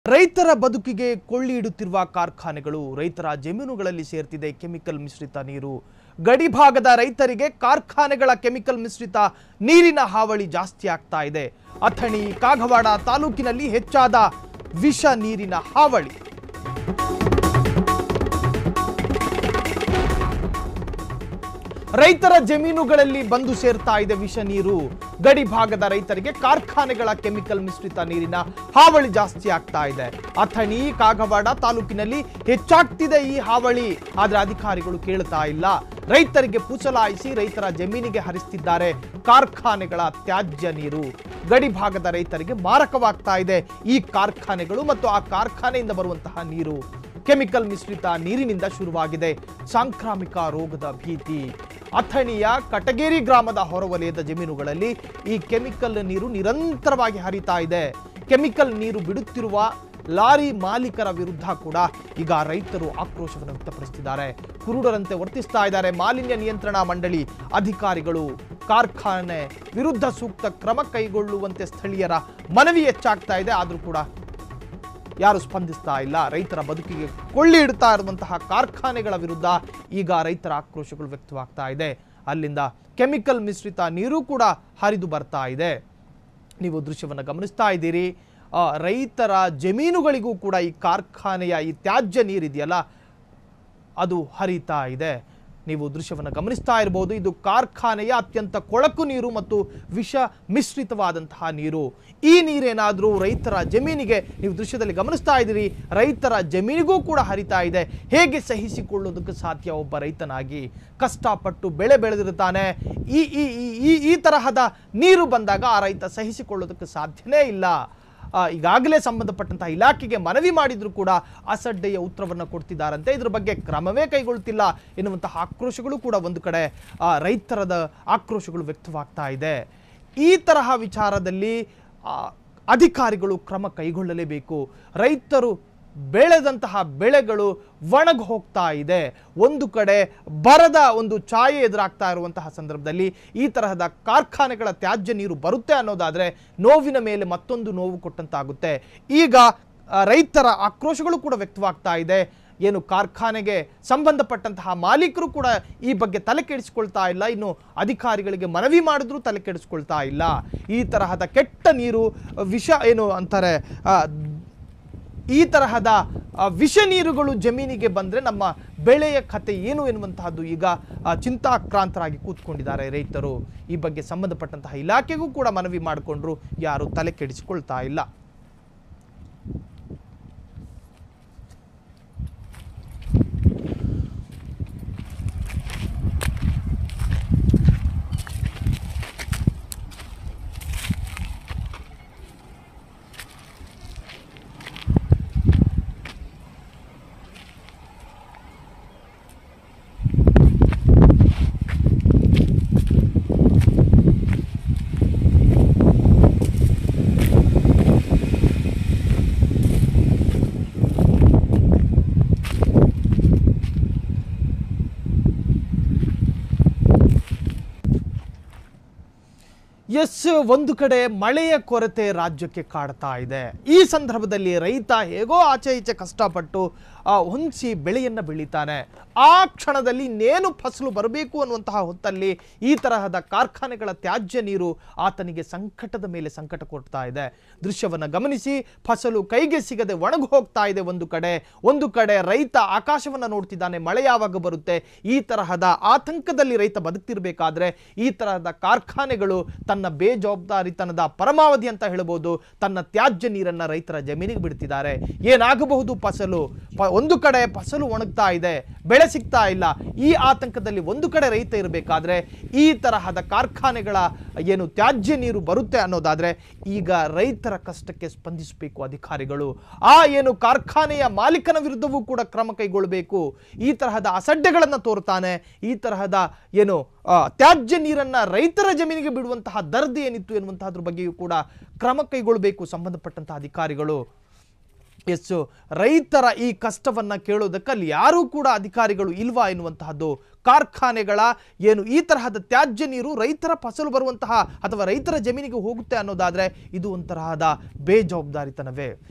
ರೈತರ ಬದುಕಿಗೆ ಕೊಳ್ಳಿ ಇಡುತ್ತಿರುವ ಕಾರ್ಖಾನೆಗಳು ರೈತರ ಜಮೀನುಗಳಲ್ಲಿ ಸೇರ್ತಿದೆ ಕೆಮಿಕಲ್ ಮಿಶ್ರಿತ ನೀರು ಗಡಿಭಾಗದ ರೈತರಿಗೆ ಕಾರ್ಖಾನೆಗಳ ಕೆಮಿಕಲ್ ಮಿಶ್ರಿತ ನೀರಿನ ಹಾವಳಿ ಜಾಸ್ತಿ ಆಗ್ತಾ ಇದೆ ಅಥಣಿ ಕಾಗವಾಡ ತಾಲೂಕಿನಲ್ಲಿ ಹೆಚ್ಚಾದ ವಿಷ ನೀರಿನ ಹಾವಳಿ ರೈತರ ಜಮೀನುಗಳಲ್ಲಿ ಬಂದು ಸೇರ್ತಾ ಇದೆ ವಿಷ ನೀರು ಗಡಿ ಭಾಗದ ರೈತರಿಗೆ ಕಾರ್ಖಾನೆಗಳ ಕೆಮಿಕಲ್ ಮಿಶ್ರಿತ ನೀರಿನ ಹಾವಳಿ ಜಾಸ್ತಿ ಆಗ್ತಾ ಇದೆ ಅಥಣಿ ಕಾಗವಾಡ ತಾಲೂಕಿನಲ್ಲಿ ಹೆಚ್ಚಾಗ್ತಿದೆ ಈ ಹಾವಳಿ ಆದ್ರೆ ಅಧಿಕಾರಿಗಳು ಕೇಳ್ತಾ ಇಲ್ಲ ರೈತರಿಗೆ ಪುಸಲಾಯಿಸಿ ರೈತರ ಜಮೀನಿಗೆ ಹರಿಸ್ತಿದ್ದಾರೆ ಕಾರ್ಖಾನೆಗಳ ತ್ಯಾಜ್ಯ ನೀರು ಗಡಿ ಭಾಗದ ರೈತರಿಗೆ ಮಾರಕವಾಗ್ತಾ ಇದೆ ಈ ಕಾರ್ಖಾನೆಗಳು ಮತ್ತು ಆ ಕಾರ್ಖಾನೆಯಿಂದ ಬರುವಂತಹ ನೀರು ಕೆಮಿಕಲ್ ಮಿಶ್ರಿತ ನೀರಿನಿಂದ ಶುರುವಾಗಿದೆ ಸಾಂಕ್ರಾಮಿಕ ರೋಗದ ಭೀತಿ ಅಥಣಿಯ ಕಟಗೇರಿ ಗ್ರಾಮದ ಹೊರವಲಯದ ಜಮೀನುಗಳಲ್ಲಿ ಈ ಕೆಮಿಕಲ್ ನೀರು ನಿರಂತರವಾಗಿ ಹರಿತಾ ಇದೆ ಕೆಮಿಕಲ್ ನೀರು ಬಿಡುತ್ತಿರುವ ಲಾರಿ ಮಾಲೀಕರ ವಿರುದ್ಧ ಕೂಡ ಈಗ ರೈತರು ಆಕ್ರೋಶವನ್ನು ವ್ಯಕ್ತಪಡಿಸುತ್ತಿದ್ದಾರೆ ಕುರುಡರಂತೆ ವರ್ತಿಸ್ತಾ ಇದ್ದಾರೆ ಮಾಲಿನ್ಯ ನಿಯಂತ್ರಣ ಮಂಡಳಿ ಅಧಿಕಾರಿಗಳು ಕಾರ್ಖಾನೆ ವಿರುದ್ಧ ಸೂಕ್ತ ಕ್ರಮ ಕೈಗೊಳ್ಳುವಂತೆ ಸ್ಥಳೀಯರ ಮನವಿ ಹೆಚ್ಚಾಗ್ತಾ ಇದೆ ಆದರೂ ಕೂಡ ಯಾರು ಸ್ಪಂದಿಸ್ತಾ ಇಲ್ಲ ರೈತರ ಬದುಕಿಗೆ ಕೊಳ್ಳಿ ಇಡ್ತಾ ಇರುವಂತಹ ಕಾರ್ಖಾನೆಗಳ ವಿರುದ್ಧ ಈಗ ರೈತರ ಆಕ್ರೋಶಗಳು ವ್ಯಕ್ತವಾಗ್ತಾ ಇದೆ ಅಲ್ಲಿಂದ ಕೆಮಿಕಲ್ ಮಿಶ್ರಿತ ನೀರು ಕೂಡ ಹರಿದು ಬರ್ತಾ ಇದೆ ನೀವು ದೃಶ್ಯವನ್ನು ಗಮನಿಸ್ತಾ ಇದ್ದೀರಿ ಆ, ರೈತರ ಜಮೀನುಗಳಿಗೂ ಕೂಡ ಈ ಕಾರ್ಖಾನೆಯ ಈ ತ್ಯಾಜ್ಯ ನೀರಿದೆಯಲ್ಲ ಅದು ಹರಿತಾ ಇದೆ ನೀವು ದೃಶ್ಯವನ್ನು ಗಮನಿಸ್ತಾ ಇರಬಹುದು ಇದು ಕಾರ್ಖಾನೆಯ ಅತ್ಯಂತ ಕೊಳಕು ನೀರು ಮತ್ತು ವಿಷ ಮಿಶ್ರಿತವಾದಂತಹ ನೀರು ಈ ನೀರೇನಾದರೂ ರೈತರ ಜಮೀನಿಗೆ ನೀವು ದೃಶ್ಯದಲ್ಲಿ ಗಮನಿಸ್ತಾ ಇದ್ದೀರಿ ರೈತರ ಜಮೀನಿಗೂ ಕೂಡ ಹರಿತಾ ಇದೆ ಹೇಗೆ ಸಹಿಸಿಕೊಳ್ಳೋದಕ್ಕೆ ಸಾಧ್ಯ ಒಬ್ಬ ರೈತನಾಗಿ ಕಷ್ಟಪಟ್ಟು ಬೆಳೆ ಬೆಳೆದಿರ್ತಾನೆ ಈ ಈ ಈ- ಈ ಈ ತರಹದ ನೀರು ಬಂದಾಗ ಆ ರೈತ ಸಹಿಸಿಕೊಳ್ಳೋದಕ್ಕೆ ಸಾಧ್ಯನೇ ಇಲ್ಲ ಆ, ಈಗಾಗಲೇ ಸಂಬಂಧಪಟ್ಟಂತಹ ಇಲಾಖೆಗೆ ಮನವಿ ಮಾಡಿದ್ರು ಕೂಡ ಅಸಡ್ಡೆಯ ಉತ್ತರವನ್ನು ಕೊಡ್ತಿದ್ದಾರಂತೆ ಇದ್ರ ಬಗ್ಗೆ ಕ್ರಮವೇ ಕೈಗೊಳ್ತಿಲ್ಲ ಎನ್ನುವಂತಹ ಆಕ್ರೋಶಗಳು ಕೂಡ ಒಂದು ಕಡೆ ಆ, ರೈತರದ ಆಕ್ರೋಶಗಳು ವ್ಯಕ್ತವಾಗ್ತಾ ಇದೆ ಈ ತರಹ ವಿಚಾರದಲ್ಲಿ ಆ, ಅಧಿಕಾರಿಗಳು ಕ್ರಮ ಕೈಗೊಳ್ಳಲೇಬೇಕು ರೈತರು ಬೆಳೆದಂತಹ ಬೆಳೆಗಳು ಒಣಗಿ ಹೋಗ್ತಾ ಇದೆ ಒಂದು ಕಡೆ ಬರದ ಒಂದು ಛಾಯೆ ಎದುರಾಗ್ತಾ ಇರುವಂತಹ ಸಂದರ್ಭದಲ್ಲಿ ಈ ತರಹದ ಕಾರ್ಖಾನೆಗಳ ತ್ಯಾಜ್ಯ ನೀರು ಬರುತ್ತೆ ಅನ್ನೋದಾದ್ರೆ ನೋವಿನ ಮೇಲೆ ಮತ್ತೊಂದು ನೋವು ಕೊಟ್ಟಂತಾಗುತ್ತೆ ಈಗ ಆ, ರೈತರ ಆಕ್ರೋಶಗಳು ಕೂಡ ವ್ಯಕ್ತವಾಗ್ತಾ ಇದೆ ಏನು ಕಾರ್ಖಾನೆಗೆ ಸಂಬಂಧಪಟ್ಟಂತಹ ಮಾಲೀಕರು ಕೂಡ ಈ ಬಗ್ಗೆ ತಲೆ ಕೆಡಿಸ್ಕೊಳ್ತಾ ಇಲ್ಲ ಇನ್ನು ಅಧಿಕಾರಿಗಳಿಗೆ ಮನವಿ ಮಾಡಿದ್ರು ತಲೆ ಕೆಡಿಸ್ಕೊಳ್ತಾ ಇಲ್ಲ ಈ ತರಹದ ಕೆಟ್ಟ ನೀರು ವಿಷ ಏನು ಅಂತಾರೆ ಆ, ಈ ತರಹದ ಆ, ವಿಷ ನೀರುಗಳು ಜಮೀನಿಗೆ ಬಂದರೆ ನಮ್ಮ ಬೆಳೆಯ ಕತೆ ಏನು ಎನ್ನುವಂತಹದ್ದು ಈಗ ಆ, ಚಿಂತಾಕ್ರಾಂತರಾಗಿ ಕೂತ್ಕೊಂಡಿದ್ದಾರೆ ರೈತರು ಈ ಬಗ್ಗೆ ಸಂಬಂಧಪಟ್ಟಂತಹ ಇಲಾಖೆಗೂ ಕೂಡ ಮನವಿ ಮಾಡಿಕೊಂಡ್ರು ಯಾರು ತಲೆ ಕೆಡಿಸಿಕೊಳ್ತಾ ಇಲ್ಲ ಎಸ್ ಒಂದು ಕಡೆ ಮಳೆಯ ಕೊರತೆ ರಾಜ್ಯಕ್ಕೆ ಕಾಡ್ತಾ ಇದೆ ಈ ಸಂದರ್ಭದಲ್ಲಿ ರೈತ ಹೇಗೋ ಆಚೆ ಈಚೆ ಕಷ್ಟಪಟ್ಟು ಆ, ಹೊಂದಿಸಿ ಬೆಳೆಯನ್ನು ಬೆಳೀತಾನೆ ಆ ಕ್ಷಣದಲ್ಲಿ ಇನ್ನೇನು ಫಸಲು ಬರಬೇಕು ಅನ್ನುವಂತಹ ಹೊತ್ತಲ್ಲಿ ಈ ತರಹದ ಕಾರ್ಖಾನೆಗಳ ತ್ಯಾಜ್ಯ ನೀರು ಆತನಿಗೆ ಸಂಕಟದ ಮೇಲೆ ಸಂಕಟ ಕೊಡ್ತಾ ಇದೆ ದೃಶ್ಯವನ್ನು ಗಮನಿಸಿ ಫಸಲು ಕೈಗೆ ಸಿಗದೆ ಒಣಗಿ ಹೋಗ್ತಾ ಇದೆ ಒಂದು ಕಡೆ ಒಂದು ಕಡೆ ರೈತ ಆಕಾಶವನ್ನು ನೋಡ್ತಿದ್ದಾನೆ ಮಳೆ ಯಾವಾಗ ಬರುತ್ತೆ ಈ ತರಹದ ಆತಂಕದಲ್ಲಿ ರೈತ ಬದುಕ್ತಿರ್ಬೇಕಾದ್ರೆ ಈ ತರಹದ ಕಾರ್ಖಾನೆಗಳು ತನ್ನ ಬೇಜವಾಬ್ದಾರಿತನದ ಪರಮಾವಧಿ ಅಂತ ಹೇಳ್ಬೋದು ತನ್ನ ತ್ಯಾಜ್ಯ ನೀರನ್ನ ರೈತರ ಜಮೀನಿಗೆ ಬಿಡ್ತಿದ್ದಾರೆ ಏನಾಗಬಹುದು ಫಸಲು ಪ- ಒಂದು ಕಡೆ ಫಸಲು ಒಣಗ್ತಾ ಇದೆ ಬೆಳೆ ಸಿಗ್ತಾ ಇಲ್ಲ ಈ ಆತಂಕದಲ್ಲಿ ಒಂದು ಕಡೆ ರೈತ ಇರಬೇಕಾದ್ರೆ ಈ ತರಹದ ಕಾರ್ಖಾನೆಗಳ ಏನು ತ್ಯಾಜ್ಯ ನೀರು ಬರುತ್ತೆ ಅನ್ನೋದಾದ್ರೆ ಈಗ ರೈತರ ಕಷ್ಟಕ್ಕೆ ಸ್ಪಂದಿಸಬೇಕು ಅಧಿಕಾರಿಗಳು ಆ ಏನು ಕಾರ್ಖಾನೆಯ ಮಾಲೀಕನ ವಿರುದ್ಧವೂ ಕೂಡ ಕ್ರಮ ಕೈಗೊಳ್ಳಬೇಕು ಈ ತರಹದ ಅಸಡ್ಡೆಗಳನ್ನು ತೋರ್ತಾನೆ ಈ ತರಹದ ಏನು ಆ, ತ್ಯಾಜ್ಯ ನೀರನ್ನ ರೈತರ ಜಮೀನಿಗೆ ಬಿಡುವಂತಹ ದರ್ದಿ ಏನಿತ್ತು ಎನ್ನುವಂತಹದ್ರ ಬಗ್ಗೆಯೂ ಕೂಡ ಕ್ರಮ ಕೈಗೊಳ್ಳಬೇಕು ಸಂಬಂಧಪಟ್ಟಂತಹ ಅಧಿಕಾರಿಗಳು ಎಸ್ ರೈತರ ಈ ಕಷ್ಟವನ್ನ ಕೇಳೋದಕ್ಕೆ ಅಲ್ಲಿ ಯಾರೂ ಕೂಡ ಅಧಿಕಾರಿಗಳು ಇಲ್ವಾ ಎನ್ನುವಂತಹದ್ದು ಕಾರ್ಖಾನೆಗಳ ಏನು ಈ ತರಹದ ತ್ಯಾಜ್ಯ ನೀರು ರೈತರ ಫಸಲು ಬರುವಂತಹ ಅಥವಾ ರೈತರ ಜಮೀನಿಗೆ ಹೋಗುತ್ತೆ ಅನ್ನೋದಾದ್ರೆ ಇದು ಒಂತರಹದ ಬೇಜವಾಬ್ದಾರಿತನವೇ